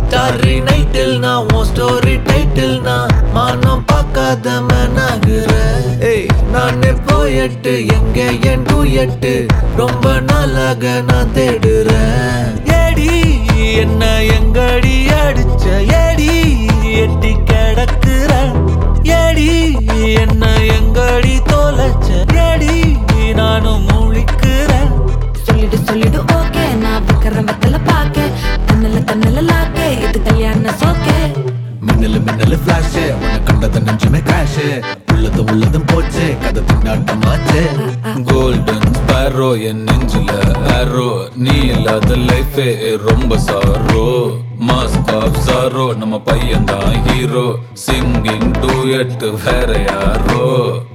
ஸ்டாரி நைட்டில் நான் உன் ஸ்டோரி டைட்டில் நான் மானம் பார்க்காத மேனாகிற ஏய் நானே போயட்டு எங்க என் டூயட்டு ரொம்ப நாளாக நான் தேடுறேன் ஏடி என்ன எங்கடி அடிச்ச ஏடி எட்டி கிடக்குற ஏடி என்ன எங்கடி தொலைச்ச ஏடி நானும் முழிக்கிறேன் சொல்லிடு சொல்லிடு ஓகே நான் வைக்கிற வெத்தல பாக்க கண்ணல கண்ணல லாக்கே இது கல்யாண சோக்கே மின்னலு மின்னலு ஃபிளாஷ் உன்னை கண்டத நெஞ்சுமே கிராஷ் உள்ளது உள்ளதும் போச்சு கதை திண்டாட்டமாச்சு கோல்டன் ஸ்பேரோ என் நெஞ்சில ஆரோ நீ இல்லாத லைஃபே ரொம்ப சாரோ மாஸ்க் ஆஃப் சாரோ நம்ம பையன் தான் ஹீரோ சிங்கிங் டூயட் வேற யாரோ